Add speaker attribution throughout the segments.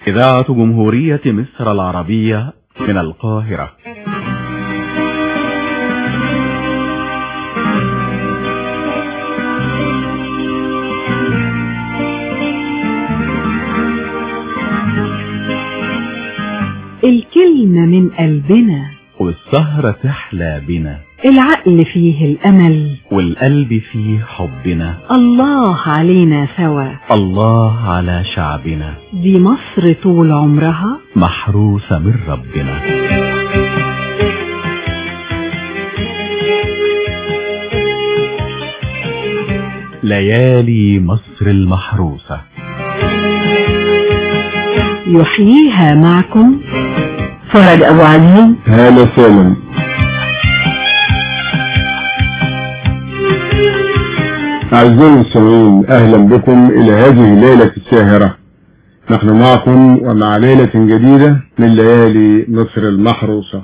Speaker 1: إذاعة جمهورية مصر العربية من القاهرة
Speaker 2: الكلمة من قلبنا
Speaker 1: والسهرة تحلى بنا
Speaker 2: العقل فيه الأمل
Speaker 1: والقلب فيه حبنا
Speaker 2: الله علينا سوا
Speaker 1: الله على شعبنا
Speaker 2: دي مصر طول عمرها
Speaker 1: محروسة من ربنا ليالي مصر المحروسة
Speaker 2: يحييها معكم فرج أبو عزيز
Speaker 3: هالة سالم أعزائي المستمعين أهلا بكم إلى هذه الليلة الساهرة نحن معكم ومع ليلة جديدة من ليالي مصر المحروسة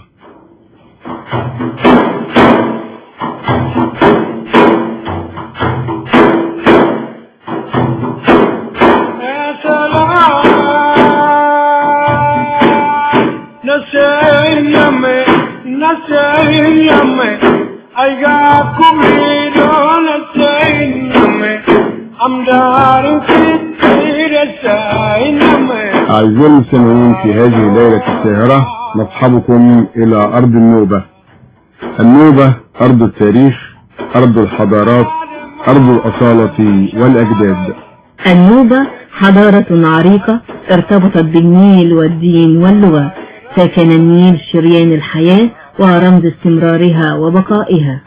Speaker 3: أعزائي المستمعين في هذه الليلة الساهرة نصحبكم إلى أرض النوبة النوبة أرض التاريخ أرض الحضارات أرض الأصالة والأجداد
Speaker 4: النوبة حضارة عريقة ارتبطت بالنيل والدين واللغة فكان النيل شريان الحياة ورمز استمرارها وبقائها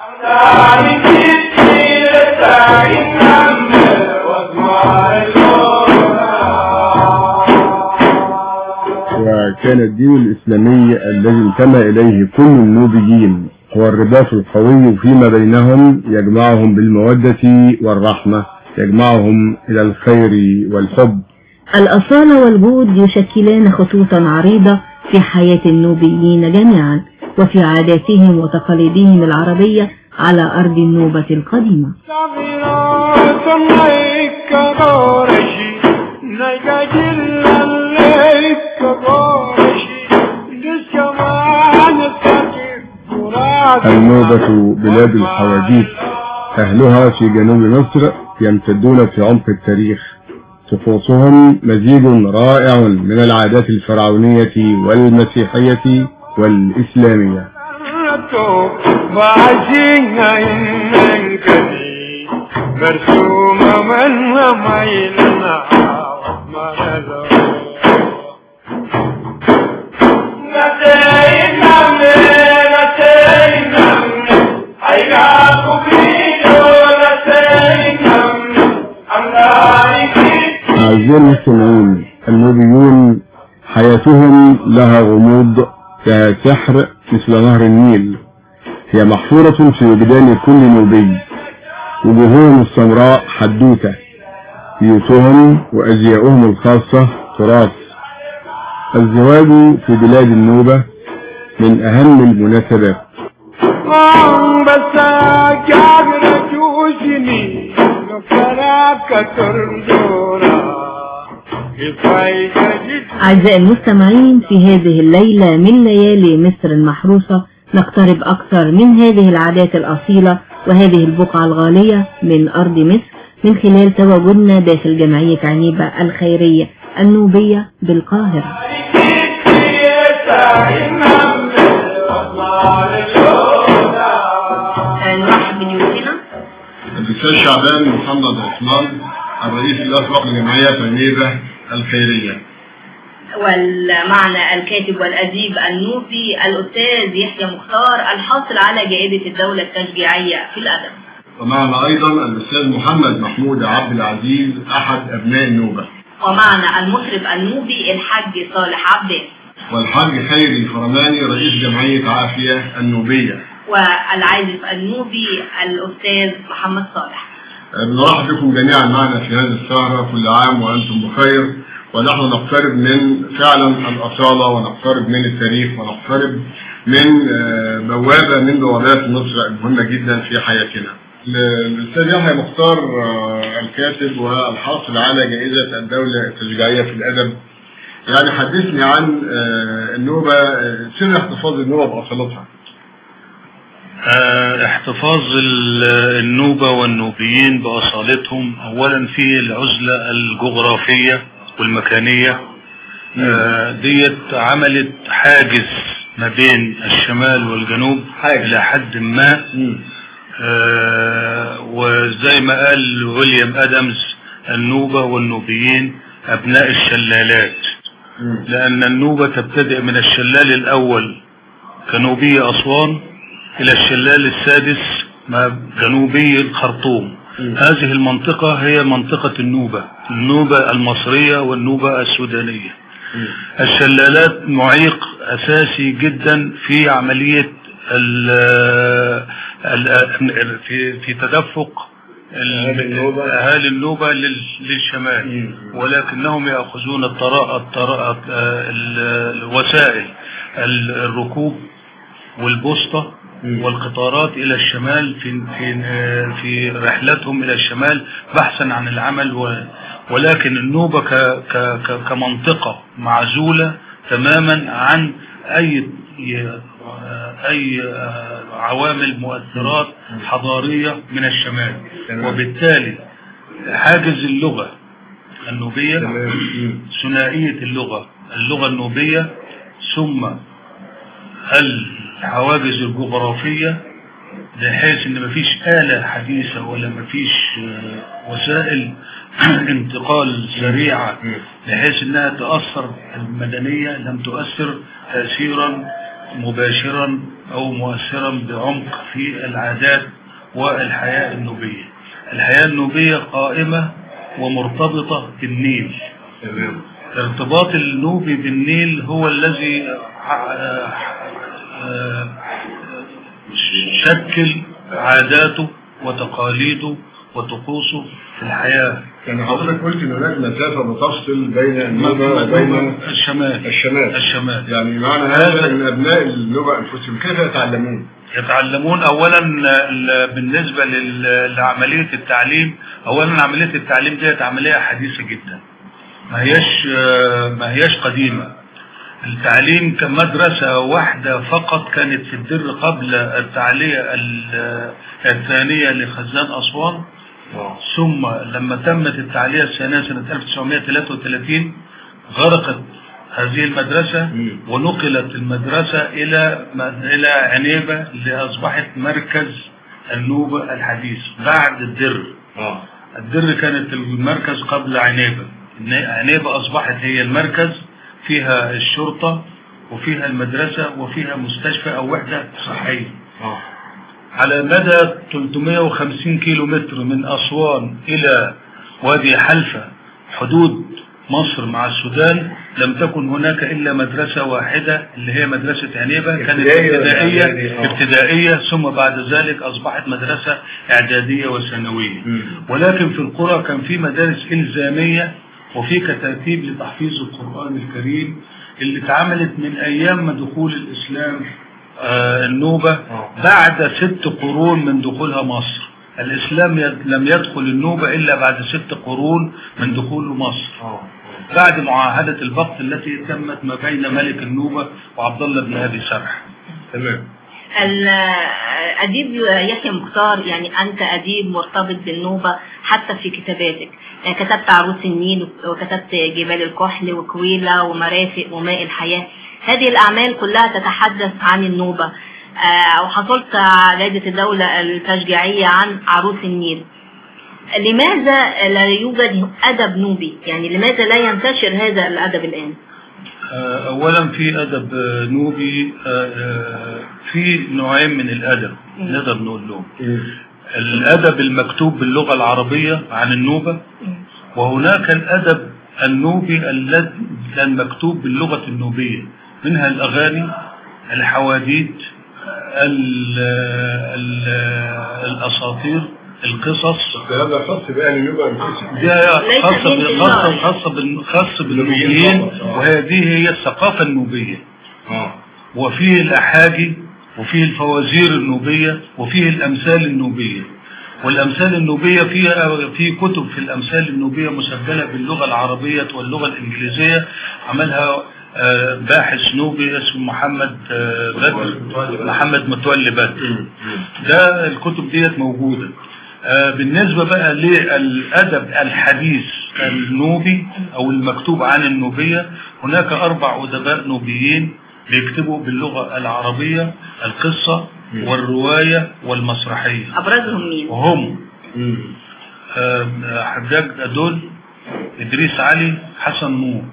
Speaker 3: وكان الدين الإسلامي الذي انتمى إليه كل النوبيين هو الرباط القوي فيما بينهم يجمعهم بالمودة والرحمة يجمعهم إلى الخير والحب
Speaker 4: الأصالة والجود يشكلان خطوطا عريضة في حياة النوبيين جميعا وفي عاداتهم وتقاليدهم العربية على أرض النوبة القديمة
Speaker 3: النوبة بلاد الحواديت أهلها في جنوب مصر يمتدون في عمق التاريخ طقوسهم مزيج رائع من العادات الفرعونية والمسيحية والإسلامية أعزائي المستمعين النوبيون حياتهم لها غموض لها سحر مثل نهر النيل هي محفورة في وجدان كل نوبي وجوههم السمراء حدوتة بيوتهم وأزياؤهم الخاصة تراث الزواج في بلاد النوبة من أهم المناسبات
Speaker 4: أعزائي المستمعين في هذه الليلة من ليالي مصر المحروسة نقترب أكثر من هذه العادات الأصيلة وهذه البقعة الغالية من أرض مصر من خلال تواجدنا داخل جمعية عنيبة الخيرية النوبية بالقاهرة نرحب بضيوفنا
Speaker 3: الأستاذ شعبان محمد عثمان الرئيس الأسبق لجمعية عنيبة الخيرية
Speaker 4: ومعنا الكاتب والأديب النوبي الأستاذ يحيى مختار الحاصل على جائزة الدولة التشجيعية في الأدب
Speaker 3: ومعنا أيضا الأستاذ محمد محمود عبد العزيز أحد أبناء النوبة
Speaker 4: ومعنا المطرب النوبي الحاج صالح عباس
Speaker 3: والحاج خيري فرماني رئيس جمعية عافية النوبية
Speaker 4: والعازف النوبي الأستاذ محمد صالح
Speaker 3: بنرحب بكم جميعا معنا في هذه السهرة كل عام وأنتم بخير ونحن نقترب من فعلا الأصالة ونقترب من التاريخ ونقترب من بوابة من بوابات مصر المهمة جدا في حياتنا الأستاذ يحيى مختار الكاتب والحاصل على جائزة الدولة التشجيعية في الأدب يعني حدثني عن آه، النوبة آه، سر احتفاظ النوبة بأصالتها
Speaker 5: آه، احتفاظ ال- النوبة والنوبيين بأصالتهم أولا في العزلة الجغرافية والمكانية آه، ديت عملت حاجز ما بين الشمال والجنوب
Speaker 3: حاجز.
Speaker 5: إلى حد ما آه، وزي ما قال ويليام أدمز النوبة والنوبيين أبناء الشلالات لأن النوبة تبتدئ من الشلال الأول جنوبي أسوان إلى الشلال السادس ما جنوبي الخرطوم هذه المنطقة هي منطقة النوبة النوبة المصرية والنوبة السودانية الشلالات معيق أساسي جدا في عملية ال ال في في تدفق ال-
Speaker 3: أهالي النوبة.
Speaker 5: أهالي النوبة لل- للشمال
Speaker 3: مم.
Speaker 5: ولكنهم يأخذون الطراء الطراء ال- الوسائل ال- الركوب والبوسطة
Speaker 3: مم.
Speaker 5: والقطارات إلى الشمال في في في رحلتهم إلى الشمال بحثا عن العمل و- ولكن النوبة ك- ك- ك- كمنطقة معزولة تماما عن أي أي عوامل مؤثرات حضارية من الشمال
Speaker 3: تمام.
Speaker 5: وبالتالي حاجز اللغة النوبية
Speaker 3: تمام. مم.
Speaker 5: ثنائية اللغة اللغة النوبية ثم الحواجز الجغرافية بحيث ان مفيش آلة حديثة ولا مفيش آه، وسائل انتقال سريعة
Speaker 3: مم.
Speaker 5: بحيث انها تأثر المدنية لم تؤثر تأثيرا مباشرا او مؤثرا بعمق في العادات والحياة النوبية الحياة النوبية قائمة ومرتبطة بالنيل
Speaker 3: تمام
Speaker 5: ارتباط النوبي بالنيل هو الذي آه، آه، شكل عاداته وتقاليده وطقوسه في الحياة
Speaker 3: يعني حضرتك قلت ان هناك مسافة بتفصل بين النوبة وبين
Speaker 5: الشمال
Speaker 3: الشمال
Speaker 5: الشمال
Speaker 3: يعني معنى
Speaker 5: هذا-
Speaker 3: هذا ان ابناء النوبة انفسهم كيف يتعلمون؟
Speaker 5: يتعلمون اولا ال- بالنسبة لل- لعملية التعليم اولا عملية التعليم ديت عملية حديثة جدا ما هيش ما هيش قديمة التعليم كمدرسة واحدة فقط كانت في الدر قبل التعلية ال- الثانية لخزان أسوان ثم لما تمت التعلية الثانية سنة 1933 غرقت هذه المدرسة
Speaker 3: مم.
Speaker 5: ونقلت المدرسة إلى إلى عنيبة اللي أصبحت مركز النوبة الحديث بعد الدر
Speaker 3: اه
Speaker 5: الدر كانت المركز قبل عنيبة عنيبة أصبحت هي المركز فيها الشرطة وفيها المدرسة وفيها مستشفى أو وحدة صحية
Speaker 3: اه
Speaker 5: على مدى 350 كيلو متر من أسوان إلى وادي حلفة حدود مصر مع السودان لم تكن هناك إلا مدرسة واحدة اللي هي مدرسة عنيبة كانت
Speaker 3: ابتدائية ولا
Speaker 5: ابتدائية
Speaker 3: إعدادي؟ آه.
Speaker 5: ابتدائية ثم بعد ذلك أصبحت مدرسة إعدادية وثانوية
Speaker 3: مم.
Speaker 5: ولكن في القرى كان في مدارس إلزامية وفي كتاتيب لتحفيظ القرآن الكريم اللي اتعملت من أيام ما دخول الإسلام آه، النوبة
Speaker 3: آه.
Speaker 5: بعد ست قرون من دخولها مصر الإسلام يد- لم يدخل النوبة إلا بعد ست قرون من دخوله مصر
Speaker 3: اه
Speaker 5: بعد معاهدة البقت التي تمت ما بين ملك النوبة وعبد الله بن أبي سرح
Speaker 3: تمام
Speaker 4: الأديب يحيى مختار يعني أنت أديب مرتبط بالنوبة حتى في كتاباتك يعني كتبت عروس النيل وكتبت جبال الكحل وكويلة ومرافق وماء الحياة هذه الأعمال كلها تتحدث عن النوبة آه، وحصلت على جائزة الدولة التشجيعية عن عروس النيل لماذا لا يوجد أدب نوبي يعني لماذا لا ينتشر هذا الأدب الآن
Speaker 5: آه، أولا في أدب آه، نوبي آه، آه، في نوعين من الأدب نقدر نقول لهم الأدب المكتوب باللغة العربية عن النوبة وهناك الأدب النوبي الذي المكتوب باللغة النوبية منها الأغاني الحواديت ال- ال- الأساطير القصص
Speaker 3: الكلام ده خاص بأهل النوبة انفسهم
Speaker 5: دي
Speaker 4: ليس
Speaker 5: خاصة
Speaker 4: دين
Speaker 5: ب- خاصة
Speaker 4: الله.
Speaker 5: خاصة بال- خاص
Speaker 3: النوبيين
Speaker 5: بالنوبيين
Speaker 3: فقط، آه.
Speaker 5: وهذه هي الثقافة النوبية
Speaker 3: اه
Speaker 5: وفيه الأحاجي وفيه الفوازير النوبية وفيه الأمثال النوبية والأمثال النوبية فيها في كتب في الأمثال النوبية مسجلة باللغة العربية واللغة الإنجليزية عملها آه، باحث نوبي اسمه محمد آه، بدر محمد متولي بدر ده الكتب ديت موجودة آه، بالنسبة بقى للأدب الحديث النوبي أو المكتوب عن النوبية هناك أربع أدباء نوبيين بيكتبوا باللغة العربية القصة والرواية والمسرحية
Speaker 4: ابرزهم مين
Speaker 5: وهم آه، حجاج أدول إدريس علي حسن نور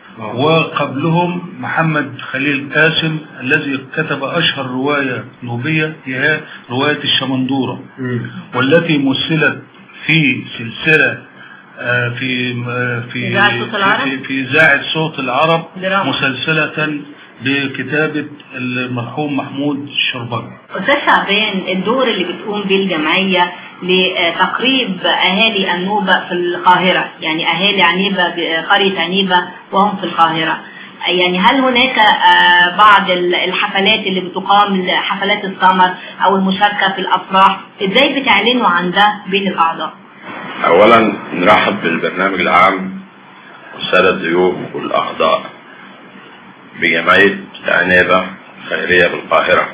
Speaker 5: وقبلهم محمد خليل قاسم الذي كتب أشهر رواية نوبية هي رواية الشمندورة والتي مثلت في سلسلة آه، في آه، في
Speaker 4: إذاعة صوت العرب؟
Speaker 5: في- في إذاعة صوت العرب
Speaker 4: دراما.
Speaker 5: مسلسلة بكتابة المرحوم محمود الشربجي
Speaker 4: أستاذ شعبان الدور اللي بتقوم به الجمعية لتقريب أهالي النوبة في القاهرة يعني أهالي عنيبة قرية عنيبة وهم في القاهرة يعني هل هناك آه، بعض ال- الحفلات اللي بتقام حفلات السمر أو المشاركة في الأفراح إزاي بتعلنوا عن ده بين الأعضاء؟
Speaker 6: اولا نرحب بالبرنامج العام والسادة الضيوف والاعضاء بجمعية عنابة خيرية بالقاهرة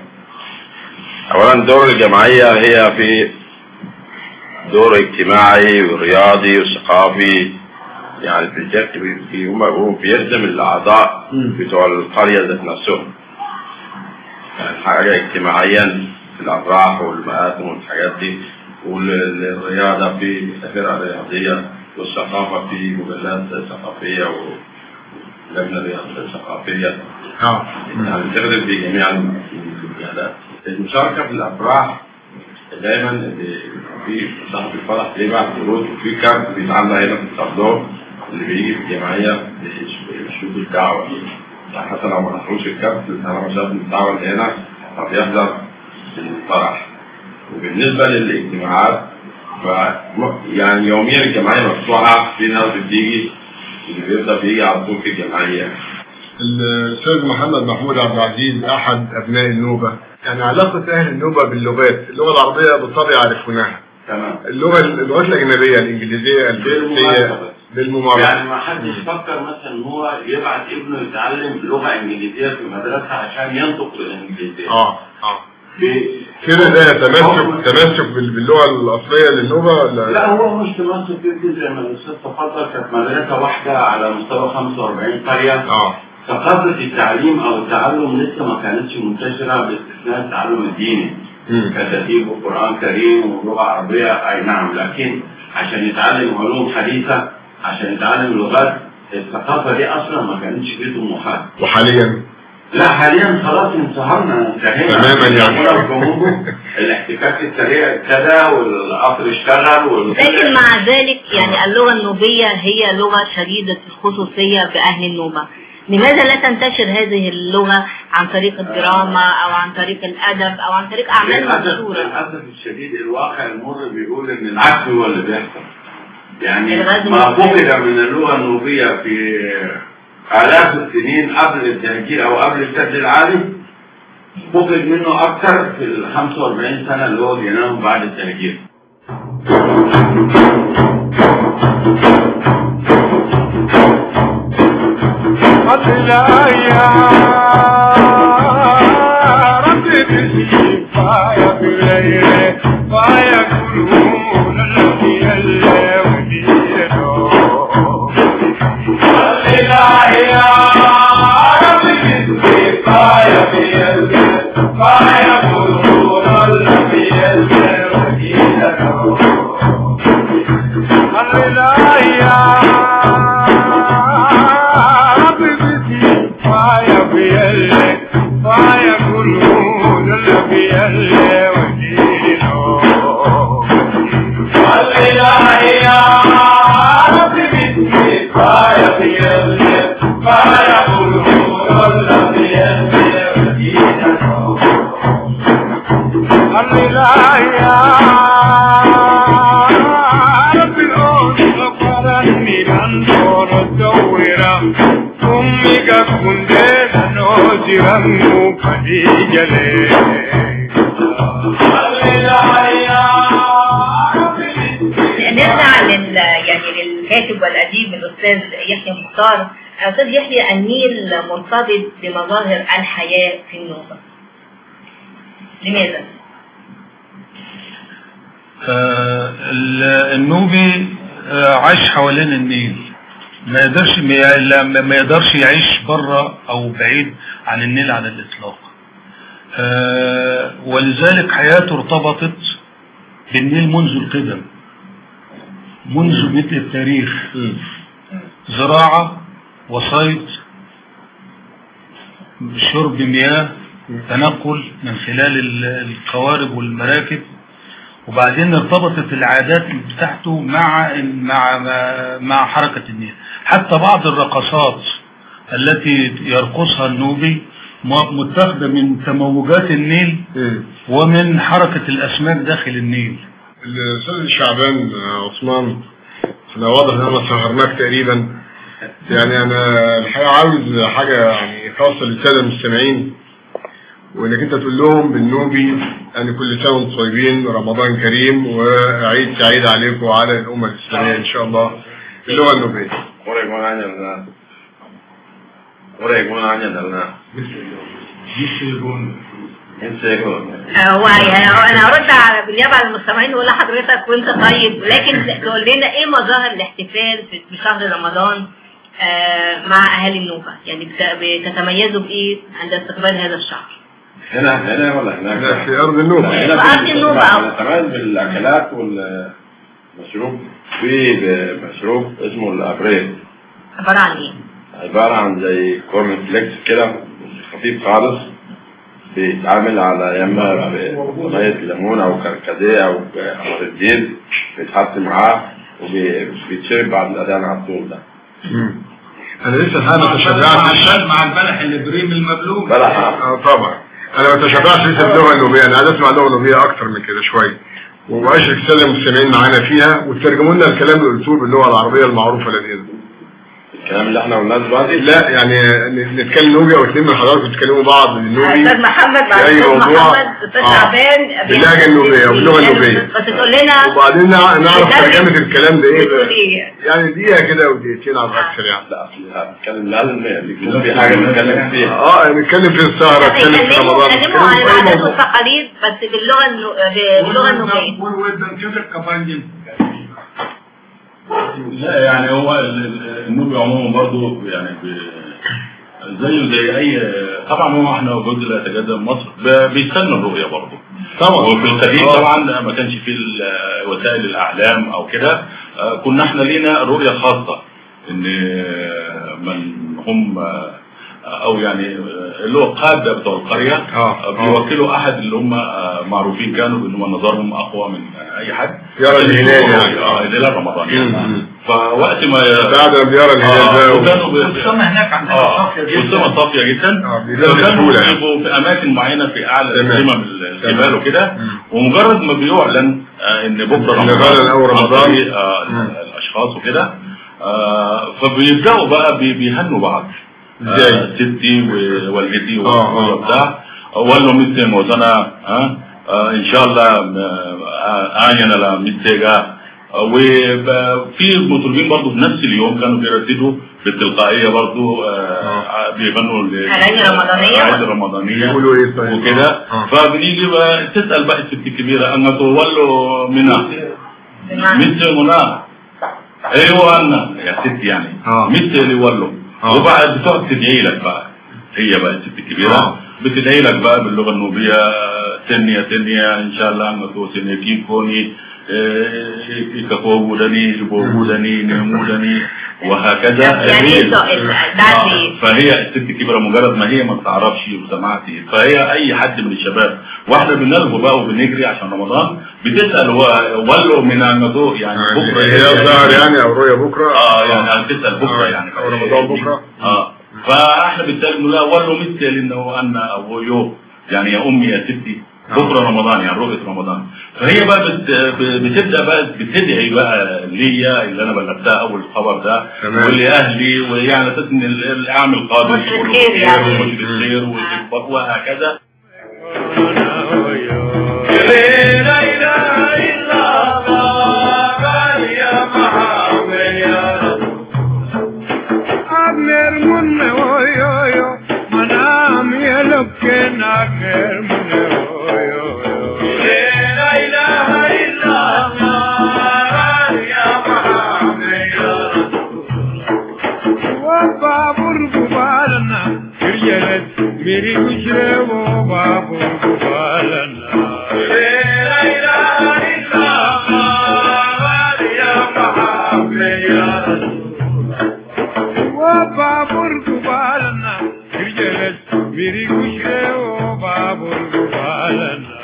Speaker 6: اولا دور الجمعية هي في دور اجتماعي ورياضي وثقافي يعني بيجت- بي- هم- هو بيخدم الاعضاء بتوع القرية ذات نفسهم يعني حاجة اجتماعيا في الافراح والمآتم والحاجات دي والرياضة في فرقة رياضية والثقافة في مجلات ثقافية ولجنة رياضية ثقافية
Speaker 3: اه
Speaker 6: يعني بتخدم في جميع المجالات المشاركة في الأفراح دايما اللي في صاحب الفرح بيبعت كروت وفي كارت بيتعلق هنا في التابلو اللي بيجي في الجمعية بيشوف الدعوة يعني حتى لو ما نحروش الكارت طالما شاف الدعوة اللي هنا فبيحضر الفرح وبالنسبة للاجتماعات ف يعني يوميا الجمعية مفتوحة في ناس بتيجي اللي بيبدأ بيجي على طول في الجمعية
Speaker 3: الأستاذ محمد محمود عبد العزيز أحد أبناء النوبة يعني علاقة أهل النوبة باللغات اللغة العربية بالطبع يعرفونها
Speaker 6: تمام
Speaker 3: اللغة اللغات الأجنبية الإنجليزية الفرنسية
Speaker 6: بالممارسة.
Speaker 3: بالممارسة
Speaker 6: يعني ما حدش فكر مثلا ان هو يبعت ابنه يتعلم لغه انجليزيه في المدرسه عشان ينطق بالانجليزيه
Speaker 3: اه اه
Speaker 6: في
Speaker 3: كده ده تمسك تمسك بال- باللغة الأصلية للنوبة ولا
Speaker 6: لا هو مش تمسك يمكن زي ما الاستاذ تفضل كانت مدرسه واحده على مستوى 45 قريه
Speaker 3: اه
Speaker 6: ثقافه التعليم او التعلم لسه ما كانتش منتشره باستثناء التعلم الديني
Speaker 3: مم.
Speaker 6: كتاتيب وقران كريم ولغه عربيه اي نعم لكن عشان يتعلم علوم حديثه عشان يتعلم لغات الثقافه دي اصلا ما كانتش فيه طموحات
Speaker 3: وحاليا
Speaker 6: لا حاليا خلاص انتهرنا انتهينا
Speaker 3: تماما يعني.
Speaker 6: الأمور الجمهور، الاحتكاك السريع ابتدى والقطر اشتغل وال...
Speaker 4: لكن مع ذلك يعني اللغة النوبية هي لغة شديدة الخصوصية بأهل النوبة لماذا لا تنتشر هذه اللغة عن طريق الدراما أو عن طريق الأدب أو عن طريق أعمال
Speaker 6: للأسف
Speaker 4: منشورة
Speaker 6: للأسف الشديد الواقع المر بيقول إن العكس هو اللي بيحصل يعني
Speaker 4: الغزو
Speaker 6: ما
Speaker 4: والغزو.
Speaker 6: فقد من اللغة النوبية في آلاف السنين قبل التهجير أو قبل السد العالي فقد منه أكثر في ال 45 سنة اللي هو جيناهم بعد التهجير
Speaker 7: قتل يا رب بسي فايا بليل فايا كلون الذي الوليدو قتل يا رب بسي فايا بليل فايا كلون الذي الوليدو jirangu kadijale. Hallelujah.
Speaker 4: يحيى مختار أستاذ يحيى النيل مرتبط بمظاهر الحياة في النوبة لماذا؟
Speaker 5: آه، ال- النوبي آه، عاش حوالين النيل ما يقدرش ما لا- ما يقدرش يعيش بره او بعيد عن النيل على الاطلاق آه، ولذلك حياته ارتبطت بالنيل منذ القدم منذ بدء التاريخ زراعة وصيد شرب مياه تنقل من خلال ال- القوارب والمراكب وبعدين ارتبطت العادات بتاعته مع مع مع حركة النيل حتى بعض الرقصات التي يرقصها النوبي م- متاخدة من تموجات النيل
Speaker 3: مم.
Speaker 5: ومن حركة الأسماك داخل النيل
Speaker 3: الاستاذ شعبان آه، عثمان انا واضح ان انا سهرناك تقريبا يعني انا الحقيقه عاوز حاجه يعني خاصه للساده المستمعين وانك انت تقول لهم بالنوبي ان كل سنه وانتم طيبين رمضان كريم وعيد سعيد عليكم وعلى الامه الاسلاميه ان شاء الله باللغه النوبيه
Speaker 6: Ore gona anya na. Ore gona anya na. Insego.
Speaker 4: هو يعني انا هرد على بالنيابه على المستمعين واقول لحضرتك وانت طيب لكن تقول لنا ايه مظاهر الاحتفال في في شهر رمضان آه، مع اهالي النوبه يعني بت- بتتميزوا بايه عند استقبال هذا الشهر
Speaker 6: هنا هنا ولا هناك؟
Speaker 3: لا، في أرض النوبة.
Speaker 6: لا، هنا
Speaker 4: في أرض النوبة، أو.
Speaker 6: كمان بالاكلات والمشروب في مشروب اسمه الابريد
Speaker 4: عباره عن ايه؟
Speaker 6: عبارة عن زي كورن فليكس كده خفيف خالص بيتعمل على يما بمية ليمون أو كركديه أو خردين بيتحط معاه وبيتشرب بعد الأذان على طول ده
Speaker 3: مم. انا لسه الحقيقه ما تشجعتش
Speaker 5: مع البلح الابريم المبلول
Speaker 6: بلح
Speaker 3: اه طبعا انا ما تشبعش لسه باللغه النوبيه انا عايز اسمع اللغه النوبيه اكتر من كده شويه واشرك الساده المستمعين معانا فيها وترجموا لنا الكلام اللي قلتوه باللغه العربيه المعروفه لدينا
Speaker 6: الكلام اللي احنا قلناه دلوقتي
Speaker 3: لا يعني ن- نتكلم نوبي او اتنين من حضراتكم تتكلموا بعض بالنوبي
Speaker 4: استاذ محمد بعد
Speaker 3: في أي
Speaker 4: استاذ
Speaker 3: موضوع.
Speaker 4: محمد استاذ
Speaker 3: آه.
Speaker 4: شعبان
Speaker 3: باللهجة النوبية وباللغة النوبية.
Speaker 4: بس تقول لنا
Speaker 3: وبعدين نع- نعرف
Speaker 4: بتعمل-
Speaker 3: ترجمه الكلام ده ايه
Speaker 4: بتقول
Speaker 3: بقى.
Speaker 4: ايه
Speaker 3: يعني دقيقه كده ودقيقتين على الاكثر يعني
Speaker 6: لا أصل هنتكلم لازم يكون في حاجة نتكلم فيها
Speaker 3: اه نتكلم في السهره نتكلم في
Speaker 4: اتكلموا
Speaker 3: رمضان
Speaker 4: اتكلموا عن
Speaker 3: نتكلم في أي
Speaker 4: العادات
Speaker 3: موضوع.
Speaker 4: والتقاليد بس باللغه النو... باللغه النوبيه
Speaker 8: لا يعني هو ال- ال- النوبي عموما برضه يعني ب- زيه زي اي طبعا هو احنا جزء لا يتجزا من مصر ب- بيستنى الرؤيه برضه
Speaker 3: طبعا
Speaker 8: وفي القديم
Speaker 3: آه.
Speaker 8: طبعا ما كانش فيه ال- وسائل الاعلام او كده آه، كنا احنا لينا رؤيه خاصه ان آه، من هم آه، او يعني آه، اللي هو القاده بتوع القريه
Speaker 3: آه.
Speaker 8: آه، بيوكلوا احد اللي هم آه، معروفين كانوا بان هم نظرهم اقوى من اي حد
Speaker 3: يرى الهلال يعني.
Speaker 8: اه الهلال رمضاني
Speaker 3: مم.
Speaker 8: فوقت ما
Speaker 3: بعد ما بيرى الهلال
Speaker 8: آه،
Speaker 3: ده
Speaker 8: وكانوا ب-
Speaker 5: السما هناك عندنا
Speaker 8: اه
Speaker 5: صافية جدا.
Speaker 8: والسما صافيه جدا
Speaker 3: آه، بيلاقوا
Speaker 8: فكانوا
Speaker 3: بسهولة يعني.
Speaker 8: بيبقوا في اماكن معينه في اعلى
Speaker 3: تمام.
Speaker 8: قمم الجبال
Speaker 3: تمام.
Speaker 8: وكده
Speaker 3: مم.
Speaker 8: ومجرد ما بيعلن آه، ان بكره
Speaker 3: إن
Speaker 8: رمضان
Speaker 3: غدا أو رمضان.
Speaker 8: عن طريق، آه،
Speaker 3: مم.
Speaker 8: الاشخاص وكده آه، فبيبداوا بقى بي- بيهنوا بعض
Speaker 3: إزاي؟
Speaker 8: آه، ستي ووالدتي
Speaker 3: آه، آه.
Speaker 8: وبتاع وقال مثل وسنة ها آه، ان شاء الله آه، انا لا متجا وفي مطربين برضه في نفس اليوم كانوا بيرددوا بالتلقائيه برضه آه، بيغنوا ل-
Speaker 4: أغاني رمضانية؟
Speaker 8: أغاني رمضانيه
Speaker 3: بيقولوا إيه طيب؟
Speaker 8: وكده
Speaker 3: آه.
Speaker 8: فبنيجي بقى تسال بقى الست الكبيره انا تولوا منا
Speaker 4: بمعنى
Speaker 8: مثل منا ايوه انا يا ست يعني
Speaker 3: آه.
Speaker 8: مثل اللي ولوا
Speaker 3: آه.
Speaker 8: وبعد بتقعد تدعي لك بقى هي بقى الست الكبيره
Speaker 3: آه.
Speaker 8: بتدعي لك بقى باللغه النوبيه تنيا تنيا ان شاء الله انا تو سنتين كوني كفوودني جبوودني نمودني وهكذا
Speaker 4: يعني
Speaker 8: هي-
Speaker 4: ايه السؤال بعد
Speaker 8: آه،
Speaker 4: ايه؟
Speaker 8: فهي الست الكبيره مجرد ما هي ما بتعرفش وسمعتي فهي اي حد من الشباب واحنا بنلغو بقى وبنجري عشان رمضان بتسال هو ولوا من المذوق يعني بكره
Speaker 3: هي ظهر يعني او رؤيه بكره
Speaker 8: اه يعني هتسال بكره
Speaker 3: آه،
Speaker 8: يعني
Speaker 3: أو رمضان بكرة.
Speaker 8: اه فاحنا بالتالي بنقول لها ولوا مثل انه انا او يو يعني يا امي يا ستي بكره رمضان يعني رؤيه رمضان فهي بقى بت... ب- بتبدا بقى بتدعي بقى ليا اللي انا بلغتها اول خبر ده
Speaker 3: تمام.
Speaker 8: ولاهلي ويعني اساس ان ال- العام القادم
Speaker 4: بشرة
Speaker 8: كله
Speaker 4: خير
Speaker 8: بخير
Speaker 4: يعني.
Speaker 8: وبشرة خير وإكبار وهكذا
Speaker 7: मेरी गुजरे वो बाबू गुबालना वो बाबुर गुबालना गिरजलत मेरी गुजरे वो बाबुर गुबालना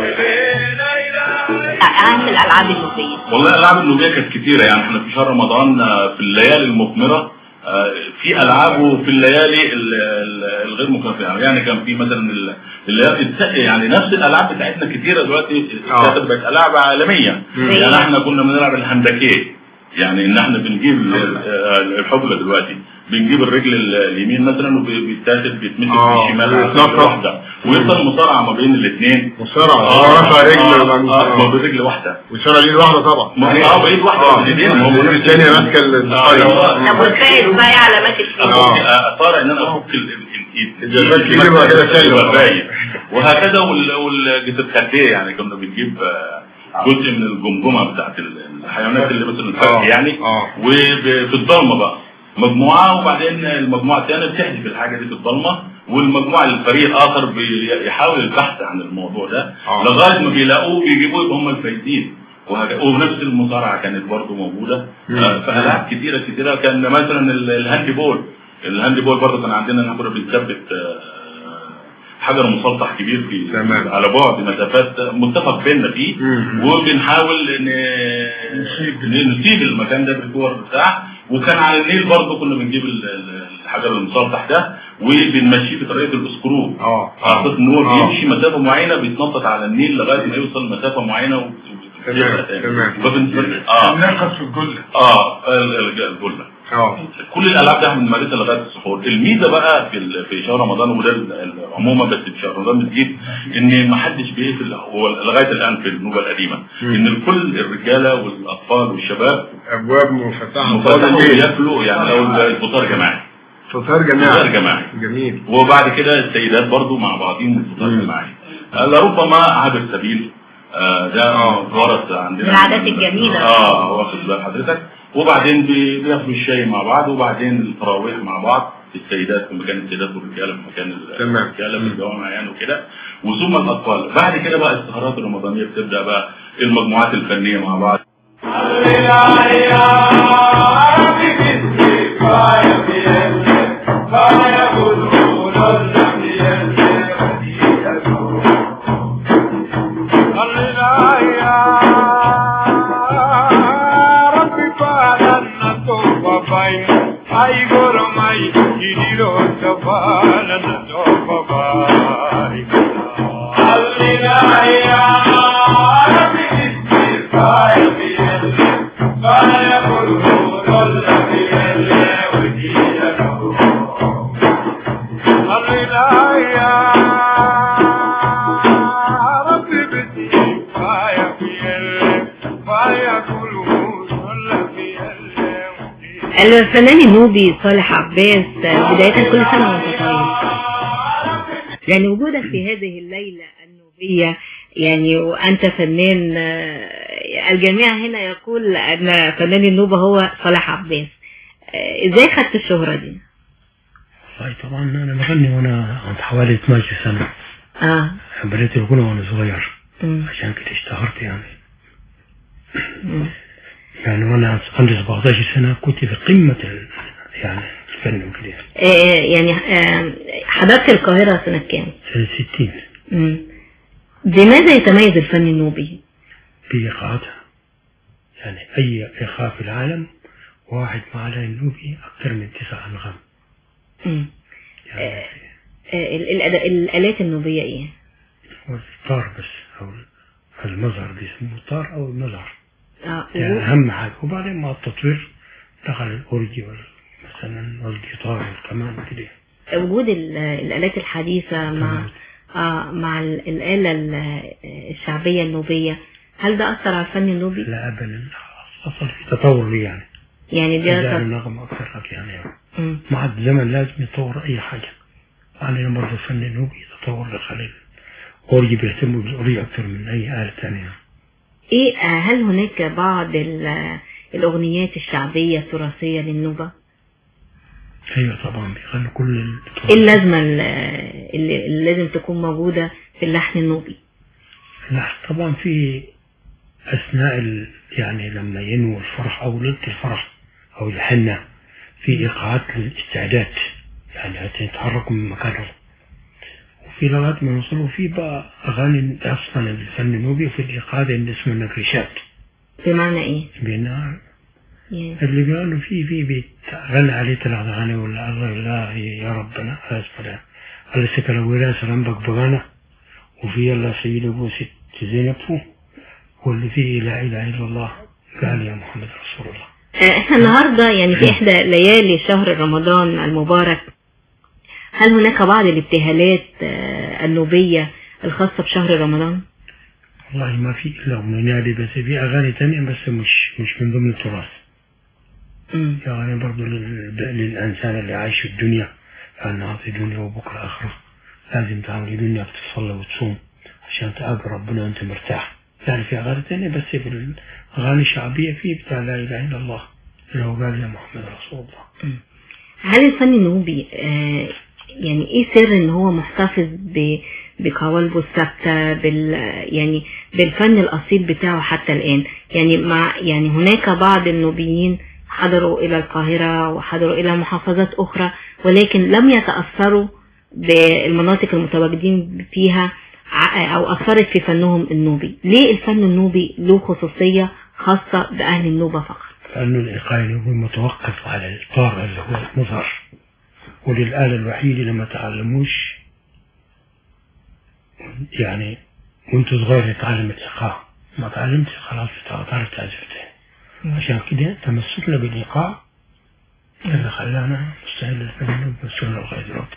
Speaker 4: أهم الألعاب النوبية
Speaker 8: والله الالعاب النوبيه كانت كتيره يعني احنا في شهر رمضان آه، في الليالي المثمره آه، في العاب وفي الليالي ال- ال- الغير مكافئه يعني كان في مثلا ال- الليالي الت- يعني نفس الالعاب بتاعتنا كتيره دلوقتي
Speaker 3: آه.
Speaker 8: بقت العاب عالميه
Speaker 3: مم.
Speaker 8: يعني احنا كنا بنلعب الهندكيه يعني ان احنا بنجيب ال- آه، الحبلة دلوقتي بنجيب الرجل ال- اليمين مثلا وبيتاخد بيتمسك
Speaker 3: آه،
Speaker 8: بالشمال على
Speaker 3: ويتنطط.
Speaker 8: رجل واحده ويفضل مصارعه ما بين الاثنين
Speaker 3: مصارعة اه رفع رجل وبعد
Speaker 8: اه
Speaker 3: مصارعة.
Speaker 8: برجل واحده
Speaker 3: وشارع ايد واحدة طبعا
Speaker 8: ما هي اه بايد واحده
Speaker 3: اه
Speaker 8: بالايدين ما هو
Speaker 3: الإيد الثانية ماسكة الطاير
Speaker 4: طب والفائز بقى إيه علامات الفيل
Speaker 3: آه.
Speaker 8: اطار ان انا افك ال- ال- الايد
Speaker 3: إذا فك إيدي يبقى كده شايل.
Speaker 8: يبقى باين. وهكذا وال- والجتركاتيه يعني كنا بنجيب آه، جزء من الجمجمه بتاعت ال- الحيوانات اللي مثل الفك
Speaker 3: آه.
Speaker 8: يعني
Speaker 3: آه.
Speaker 8: وفي الضلمه بقى مجموعه وبعدين المجموعه الثانيه بتحذف الحاجه دي في الضلمه والمجموعه الفريق الاخر بيحاول البحث عن الموضوع ده
Speaker 3: آه.
Speaker 8: لغايه ما بيلاقوه بيجيبوه يبقى هم الفايزين وهك- ونفس المصارعه كانت برضه موجوده
Speaker 3: مم.
Speaker 8: آه، فالعاب كتيره كتيره كان مثلا ال- الهاند بول الهاند بول برضه كان عندنا ان كنا بنثبت آه، حجر مسلطح كبير في
Speaker 3: تمام.
Speaker 8: على بعد مسافات متفق بيننا فيه
Speaker 3: مم.
Speaker 8: وبنحاول ان نسيب نسيب المكان ده بالكور بتاع وكان على النيل برضه كنا بنجيب ال- ال- الحجر المسلطح ده وبنمشيه بطريقه الاسكرو
Speaker 3: اه
Speaker 8: حاطط النور
Speaker 3: آه.
Speaker 8: بيمشي مسافه معينه بيتنطط على النيل لغايه ما يوصل مسافه معينه و-
Speaker 3: تمام، تمام.
Speaker 8: فبن- اه
Speaker 5: نرقص في الجله
Speaker 8: اه ال- ال- الجله
Speaker 3: اه
Speaker 8: كل الالعاب دي احنا بنمارسها لغايه السحور الميزه بقى في ال- في شهر رمضان وده ال- ال- عموما بس في شهر رمضان بتجيب ان ما حدش بيقفل هو لغايه الان في النوبه القديمه
Speaker 3: مم.
Speaker 8: ان كل الرجاله والاطفال والشباب
Speaker 3: ابواب مفتحة
Speaker 8: مفتحوا
Speaker 3: طوال الليل
Speaker 8: بياكلوا يعني لو الفطار جماعي
Speaker 3: فطار
Speaker 8: فطار
Speaker 3: جماعي
Speaker 8: جماعي
Speaker 3: جميل
Speaker 8: وبعد كده السيدات برضو مع بعضهم الفطار
Speaker 3: مم.
Speaker 8: جماعي آه، لربما عابر سبيل آه، ده
Speaker 3: آه.
Speaker 8: ورث عندنا
Speaker 4: من العادات الجميلة.
Speaker 8: اه واخد بال حضرتك وبعدين بي- بياخدوا الشاي مع بعض وبعدين التراويح مع بعض السيدات في مكان السيدات والرجاله في مكان ال-
Speaker 3: تمام.
Speaker 8: الرجاله في الجوامع يعني وكده وثم الاطفال بعد كده بقى السهرات الرمضانيه بتبدا بقى المجموعات الفنيه مع بعض
Speaker 7: Ay, goromay, kiriro sabalan to babai. Allilaya, rabbi istifaya biyal, faya kulul biyal, wajiyalo. Allilaya, rabbi istifaya biyal, faya kulul biyal,
Speaker 4: الفنان النوبي صالح عباس بداية كل سنة وانت طيب يعني وجودك في هذه الليلة النوبية يعني وأنت فنان آه، الجميع هنا يقول أن فنان النوبة هو صالح عباس آه، ازاي خدت الشهرة دي؟
Speaker 9: والله طبعا انا بغني وانا عند حوالي 12 سنة
Speaker 4: اه
Speaker 9: بديت الغنى وانا صغير
Speaker 4: مم.
Speaker 9: عشان كده اشتهرت يعني
Speaker 4: مم.
Speaker 9: يعني وانا عندي 17 سنة كنت في قمة ال- يعني الفن وكده
Speaker 4: آه، يعني آه، حضرت القاهرة سنة كام؟
Speaker 9: سنة 60
Speaker 4: مم. بماذا يتميز الفن النوبي؟
Speaker 9: بإيقاعاتها يعني أي إيقاع في العالم واحد مع النوبي أكثر من تسع أنغام
Speaker 4: مم.
Speaker 9: يعني
Speaker 4: آه، ال- الأد- الآلات النوبية ايه؟
Speaker 9: هو الطار بس أو المظهر بيسموه الطار أو المظهر
Speaker 4: اه
Speaker 9: يعني
Speaker 4: و-
Speaker 9: أهم حاجة وبعدين مع التطوير دخل الأورجي وال- مثلا والجيتار والكمان كده
Speaker 4: وجود ال- الآلات الحديثة مع آه مع ال- الآلة ال- الشعبية النوبية هل ده أثر على الفن النوبي؟
Speaker 9: لا أبدا حصل في تطور لي يعني
Speaker 4: يعني ده
Speaker 9: جعل
Speaker 4: أثر
Speaker 9: النغمة أكثر لك يعني
Speaker 4: مم.
Speaker 9: مع الزمن لازم يتطور أي حاجة علينا برضه الفن النوبي تطور لخليل أوري بيهتموا بالأوري أكثر من أي آلة ثانية
Speaker 4: ايه آه، هل هناك بعض ال- الاغنيات الشعبية التراثية للنوبة
Speaker 9: أيوة طبعا بيغنوا كل ال-
Speaker 4: ايه اللازمة ال- اللي, اللي لازم تكون موجودة في اللحن النوبي
Speaker 9: لا طبعا في أثناء ال... يعني لما ينوي الفرح أو ليلة الفرح أو الحنة في إيقاعات للاستعداد يعني حتى يتحركوا من مكانهم وفي لغاية ما يوصلوا في بقى أغاني أصلا الفن النوبي في الإيقاع اللي اسمه النقريشات
Speaker 4: بمعنى ايه
Speaker 9: بينا
Speaker 4: يعني
Speaker 9: اللي بيقولوا في في بيتغنى عليه ثلاث أغاني ولا الله لا يا ربنا أسفل الله سكر ولا سلام بك بغانا وفي الله سيد أبو ست زينب فو واللي فيه لا إله إلا الله قال يا محمد رسول الله
Speaker 4: آه، احنا النهاردة يعني في احدى ليالي شهر رمضان المبارك هل هناك بعض الابتهالات آه، النوبية الخاصة بشهر رمضان
Speaker 9: والله ما في إلا أغنية دي بس في أغاني تانية بس مش مش من ضمن التراث
Speaker 4: مم.
Speaker 9: في أغاني برضو لل- للإنسان اللي عايش في الدنيا أن أعطي دنيا وبكرة آخرة لازم تعمل دنيا بتصلي وتصوم عشان تقابل ربنا وأنت مرتاح يعني في أغاني تانية بس في الأغاني الشعبية في بتاع لا إله إلا الله اللي هو قال يا محمد رسول الله
Speaker 4: هل الفن النوبي آه، يعني ايه سر ان هو محتفظ ب بقوالبه الثابتة بال يعني بالفن الأصيل بتاعه حتى الآن يعني مع يعني هناك بعض النوبيين حضروا إلى القاهرة وحضروا إلى محافظات أخرى ولكن لم يتأثروا بالمناطق المتواجدين فيها ع- أو أثرت في فنهم النوبي ليه الفن النوبي له خصوصية خاصة بأهل النوبة فقط
Speaker 9: لأنه الإيقاع النوبي متوقف على الطار اللي هو المظهر وللآلة الوحيدة اللي ما تعلموش يعني وانت صغير تتعلم الإيقاع ما تعلمتش خلاص تعرف تعزف تاني عشان كده تمسكنا بالإيقاع اللي خلانا نستعيد الفن النوبي وصلنا لغاية دلوقتي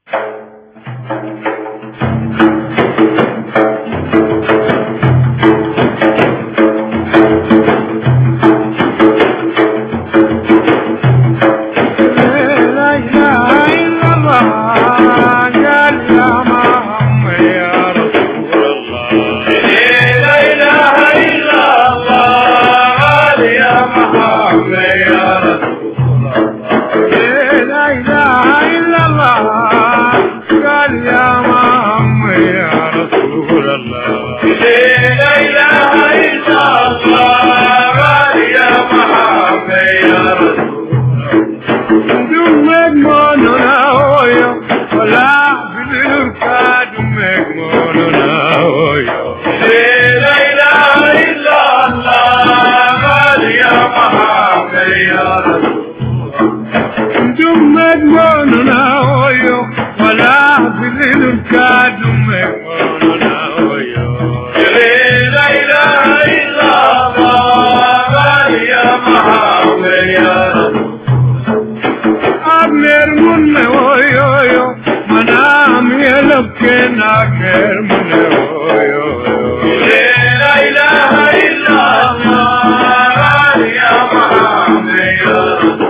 Speaker 7: لا إله إلا الله قال يا محمد يا رسول الله لا إله إلا الله قال يا محمد يا رسول الله لا إله إلا الله قال يا محمد يا رسول الله لا إله إلا الله قال يا محمد يا رسول Dumek mono na oyo, wala bilir ka dumek mono na oyo. La ilaha illa Allah, ya Muhammad ya Dumek mono na oyo, wala bilir ka dumek mono na oyo. La ilaha illa Allah, ya Muhammad ya Amer munne oyo yo, manam yelke na ker munne oyo yo. La ilaha illa Allah, ya Muhammad ya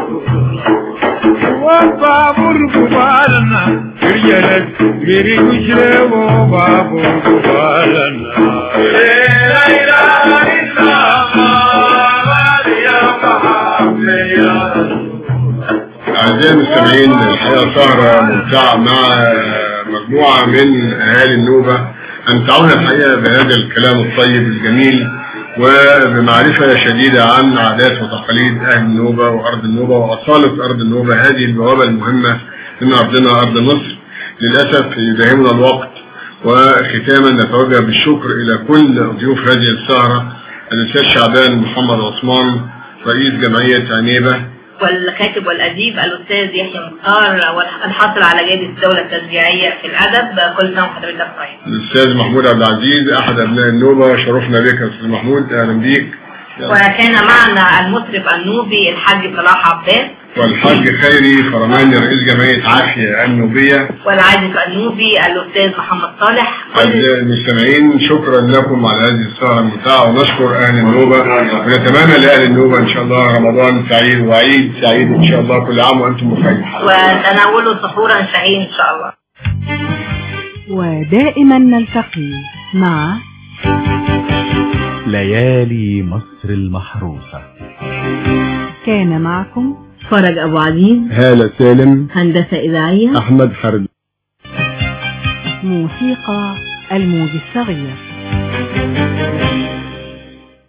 Speaker 7: Wa babur kubalana, kiryelet giri gujre wo babur kubalana. La ilaha illa Allah, ya Muhammad ya
Speaker 3: أعزائي المستمعين الحقيقة سهرة ممتعة مع مجموعة من أهالي النوبة أمتعونا الحقيقة بهذا الكلام الطيب الجميل وبمعرفة شديدة عن عادات وتقاليد أهل النوبة وأرض النوبة وأصالة أرض النوبة هذه البوابة المهمة من أرضنا أرض مصر للأسف يداهمنا الوقت وختاما نتوجه بالشكر إلى كل ضيوف هذه السهرة الأستاذ شعبان محمد عثمان رئيس جمعية عنيبة
Speaker 10: والكاتب والأديب الأستاذ يحيى مختار والحاصل على جائزة الدولة التشجيعية في الأدب كل سنة وحضرتك طيب
Speaker 3: الأستاذ محمود عبد العزيز أحد أبناء النوبة شرفنا بك يا أستاذ محمود أهلا بيك
Speaker 10: وكان معنا المطرب النوبي الحاج صلاح عباس
Speaker 3: والحاج خيري فرماني رئيس جمعية عافية النوبية
Speaker 10: والعازف النوبي الأستاذ محمد صالح
Speaker 3: أعزائي المستمعين شكرا لكم على هذه السهرة الممتعة ونشكر أهل النوبة ونتمنى لأهل النوبة إن شاء الله رمضان سعيد وعيد سعيد إن شاء الله كل عام وأنتم بخير
Speaker 10: وتناولوا سحورا شهي إن شاء الله
Speaker 2: ودائما نلتقي مع
Speaker 1: ليالي مصر المحروسة
Speaker 2: كان معكم
Speaker 4: فرج أبو عزيز
Speaker 3: هالة سالم
Speaker 4: هندسة إذاعية
Speaker 3: أحمد حرب
Speaker 2: موسيقى الموج الصغير